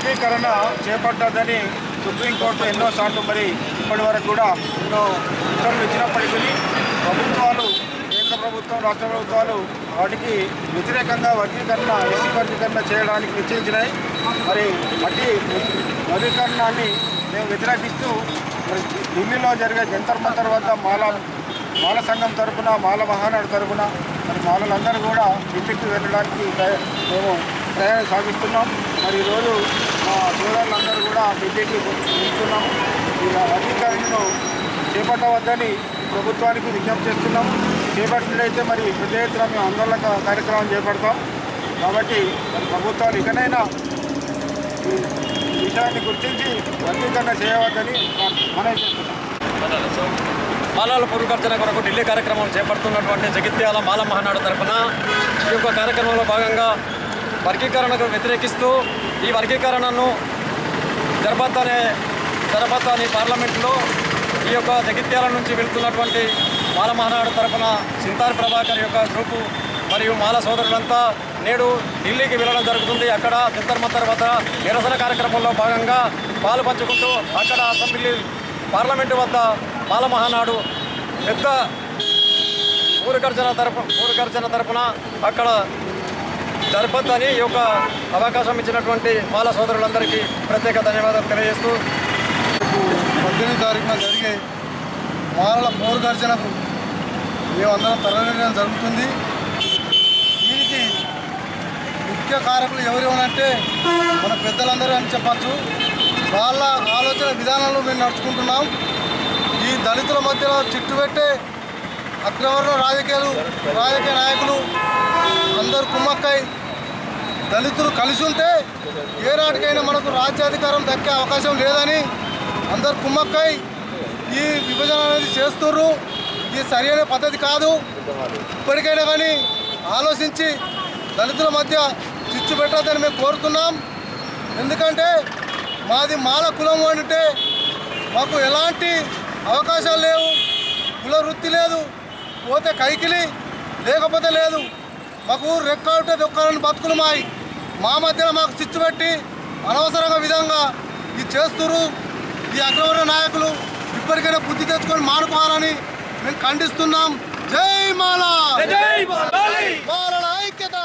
వర్గీకరణ చేపట్టదని సుప్రీంకోర్టు ఎన్నోసార్లు మరి ఇప్పటి వరకు కూడా ఎన్నో ఉత్తర్వులు ఇచ్చినప్పటికీ ప్రభుత్వాలు కేంద్ర ప్రభుత్వం రాష్ట్ర ప్రభుత్వాలు వాటికి వ్యతిరేకంగా వర్గీకరణ ఎస్సీ వర్గీకరణ చేయడానికి నిశ్చయించినాయి మరి అట్టి వర్గీకరణాన్ని మేము వ్యతిరేకిస్తూ మరి ఢిల్లీలో జరిగే జంతర్ మంతర్ వద్ద మాల మాల సంఘం తరపున మాల మహానాడు తరపున మరి మాలలందరూ కూడా ఢిల్లీకి వెళ్ళడానికి ప్రయ- మేము ప్రయాణం సాగిస్తున్నాం మరి ఈరోజు మా సోదరులందరూ కూడా ఢిల్లీకి వెళ్తున్నాం ఈ వర్గీకరణను చేపట్టవద్దని ప్రభుత్వానికి విజ్ఞప్తి చేస్తున్నాం చేపట్టినట్లయితే మరి పెద్ద ఎత్తున మేము ఆందోళన కా- కార్యక్రమం చేపడతాం కాబట్టి మరి ప్రభుత్వాలు ఇకనైనా ఈ విషయాన్ని గుర్తించి వర్గీకరణ చేయవద్దని మనం చేస్తున్నాం మాలాల పురుగర్చన కొరకు ఢిల్లీ కార్యక్రమం చేపడుతున్నటువంటి జగిత్యాల మాల మహానాడు తరపున ఈ యొక్క కార్యక్రమంలో భాగంగా వర్గీకరణకు వ్యతిరేకిస్తూ ఈ వర్గీకరణను జరపద్దనే జరపద్దని పార్లమెంట్లో ఈ యొక్క జగిత్యాల నుంచి వెళ్తున్నటువంటి మాల మహానాడు తరపున సింతార్ ప్రభాకర్ యొక్క గ్రూపు మరియు మాల సోదరులంతా నేడు ఢిల్లీకి వెళ్ళడం జరుగుతుంది అక్కడ జంతర్ మంతర్ వద్ద నిరసన కార్యక్రమంలో భాగంగా పాలు పంచుకుంటూ అక్కడ అసెంబ్లీ పార్లమెంటు వద్ద మాల మహానాడు పెద్ద ఊరుగర్జన తరపు ఊరుగర్జన తరపున అక్కడ జరపద్దని ఈ యొక్క అవకాశం ఇచ్చినటువంటి మాల సోదరులందరికీ ప్రత్యేక ధన్యవాదాలు తెలియజేస్తూ పద్దెనిమిది తారీఖున జరిగే మారల పోరు గర్జనకు మేమందరం తరలించడం జరుగుతుంది దీనికి ముఖ్య కారకులు ఎవరెవరంటే మన పెద్దలందరూ అని చెప్పచ్చు వాళ్ళ ఆలోచన విధానంలో మేము నడుచుకుంటున్నాం ఈ దళితుల మధ్యలో చిట్టుపెట్టే అగ్రవర్ణ రాజకీయాలు రాజకీయ నాయకులు అందరూ కుమ్మక్కై దళితులు కలిసి ఉంటే ఏ నాటికైనా మనకు రాజ్యాధికారం దక్కే అవకాశం లేదని అందరు కుమ్మక్కై ఈ విభజన అనేది చేస్తుర్రు ఇది సరైన పద్ధతి కాదు ఇప్పటికైనా కానీ ఆలోచించి దళితుల మధ్య చిచ్చు పెట్టద్దని మేము కోరుతున్నాం ఎందుకంటే మాది మాల కులం అంటే మాకు ఎలాంటి అవకాశాలు లేవు కుల వృత్తి లేదు పోతే కైకిలి లేకపోతే లేదు మాకు రెక్కాడితే దొక్కాలని బతుకులు మాయి మా మధ్యన మాకు చిచ్చు పెట్టి అనవసరంగా విధంగా ఇది చేస్తున్నారు ఈ అగ్రవర్ణ నాయకులు ఇప్పటికైనా బుద్ధి తెచ్చుకొని మానుకోవాలని మేము ఖండిస్తున్నాం జై మాలా మాలల ఐక్యత